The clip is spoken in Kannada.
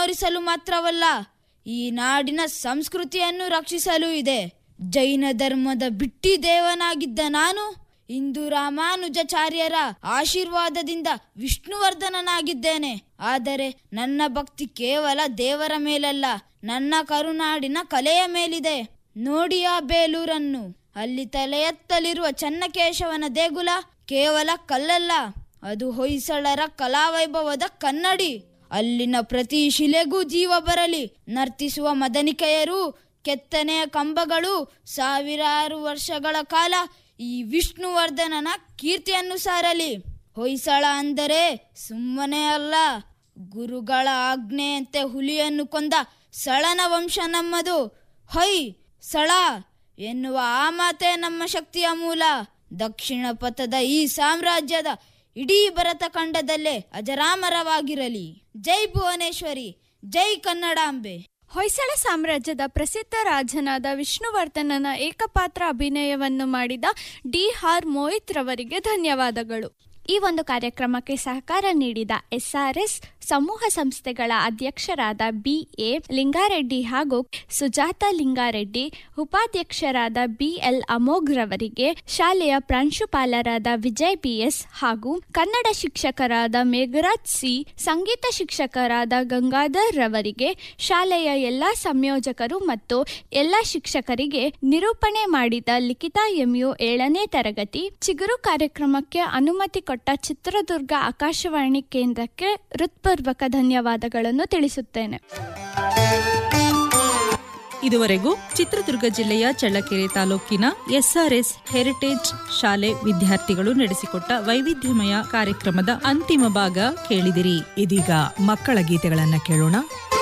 ಮನೋರಿಸಲು ಮಾತ್ರವಲ್ಲ ಈ ನಾಡಿನ ಸಂಸ್ಕೃತಿಯನ್ನು ರಕ್ಷಿಸಲು ಇದೆ ಜೈನ ಧರ್ಮದ ಬಿಟ್ಟಿ ದೇವನಾಗಿದ್ದ ನಾನು ಇಂದು ರಾಮಾನುಜಾಚಾರ್ಯರ ಆಶೀರ್ವಾದದಿಂದ ವಿಷ್ಣುವರ್ಧನನಾಗಿದ್ದೇನೆ ಆದರೆ ನನ್ನ ಭಕ್ತಿ ಕೇವಲ ದೇವರ ಮೇಲಲ್ಲ ನನ್ನ ಕರುನಾಡಿನ ಕಲೆಯ ಮೇಲಿದೆ ನೋಡಿ ಆ ಬೇಲೂರನ್ನು ಅಲ್ಲಿ ತಲೆ ಎತ್ತಲಿರುವ ಚನ್ನಕೇಶವನ ದೇಗುಲ ಕೇವಲ ಕಲ್ಲಲ್ಲ ಅದು ಹೊಯ್ಸಳರ ಕಲಾವೈಭವದ ಕನ್ನಡಿ ಅಲ್ಲಿನ ಪ್ರತಿ ಶಿಲೆಗೂ ಜೀವ ಬರಲಿ ನರ್ತಿಸುವ ಮದನಿಕೆಯರು ಕೆತ್ತನೆಯ ಕಂಬಗಳು ಸಾವಿರಾರು ವರ್ಷಗಳ ಕಾಲ ಈ ವಿಷ್ಣುವರ್ಧನನ ಕೀರ್ತಿಯನ್ನು ಸಾರಲಿ ಹೊಯ್ಸಳ ಅಂದರೆ ಸುಮ್ಮನೆ ಅಲ್ಲ ಗುರುಗಳ ಆಜ್ಞೆಯಂತೆ ಹುಲಿಯನ್ನು ಕೊಂದ ಸಳನ ವಂಶ ನಮ್ಮದು ಹೊಯ್ ಸಳ ಎನ್ನುವ ಆ ಮಾತೆ ನಮ್ಮ ಶಕ್ತಿಯ ಮೂಲ ದಕ್ಷಿಣ ಪಥದ ಈ ಸಾಮ್ರಾಜ್ಯದ ಇಡೀ ಭರತ ಖಂಡದಲ್ಲೇ ಅಜರಾಮರವಾಗಿರಲಿ ಜೈ ಭುವನೇಶ್ವರಿ ಜೈ ಕನ್ನಡಾಂಬೆ ಹೊಯ್ಸಳ ಸಾಮ್ರಾಜ್ಯದ ಪ್ರಸಿದ್ಧ ರಾಜನಾದ ವಿಷ್ಣುವರ್ಧನನ ಏಕಪಾತ್ರ ಅಭಿನಯವನ್ನು ಮಾಡಿದ ಡಿ ಆರ್ ಮೋಹಿತ್ ರವರಿಗೆ ಧನ್ಯವಾದಗಳು ಈ ಒಂದು ಕಾರ್ಯಕ್ರಮಕ್ಕೆ ಸಹಕಾರ ನೀಡಿದ ಎಸ್ಆರ್ಎಸ್ ಸಮೂಹ ಸಂಸ್ಥೆಗಳ ಅಧ್ಯಕ್ಷರಾದ ಬಿ ಎ ಲಿಂಗಾರೆಡ್ಡಿ ಹಾಗೂ ಸುಜಾತ ಲಿಂಗಾರೆಡ್ಡಿ ಉಪಾಧ್ಯಕ್ಷರಾದ ಬಿಎಲ್ ಅಮೋಘ್ ರವರಿಗೆ ಶಾಲೆಯ ಪ್ರಾಂಶುಪಾಲರಾದ ವಿಜಯ್ ಬಿಎಸ್ ಹಾಗೂ ಕನ್ನಡ ಶಿಕ್ಷಕರಾದ ಮೇಘರಾಜ್ ಸಿ ಸಂಗೀತ ಶಿಕ್ಷಕರಾದ ಗಂಗಾಧರ್ ರವರಿಗೆ ಶಾಲೆಯ ಎಲ್ಲ ಸಂಯೋಜಕರು ಮತ್ತು ಎಲ್ಲ ಶಿಕ್ಷಕರಿಗೆ ನಿರೂಪಣೆ ಮಾಡಿದ ಲಿಖಿತಾ ಎಂಯು ಏಳನೇ ತರಗತಿ ಚಿಗುರು ಕಾರ್ಯಕ್ರಮಕ್ಕೆ ಅನುಮತಿ ಕೊಟ್ಟ ಚಿತ್ರದುರ್ಗ ಆಕಾಶವಾಣಿ ಕೇಂದ್ರಕ್ಕೆ ಹೃತ್ಪೂರ್ವಕ ಧನ್ಯವಾದಗಳನ್ನು ತಿಳಿಸುತ್ತೇನೆ ಇದುವರೆಗೂ ಚಿತ್ರದುರ್ಗ ಜಿಲ್ಲೆಯ ಚಳ್ಳಕೆರೆ ತಾಲೂಕಿನ ಎಸ್ಆರ್ಎಸ್ ಹೆರಿಟೇಜ್ ಶಾಲೆ ವಿದ್ಯಾರ್ಥಿಗಳು ನಡೆಸಿಕೊಟ್ಟ ವೈವಿಧ್ಯಮಯ ಕಾರ್ಯಕ್ರಮದ ಅಂತಿಮ ಭಾಗ ಕೇಳಿದಿರಿ ಇದೀಗ ಮಕ್ಕಳ ಗೀತೆಗಳನ್ನ ಕೇಳೋಣ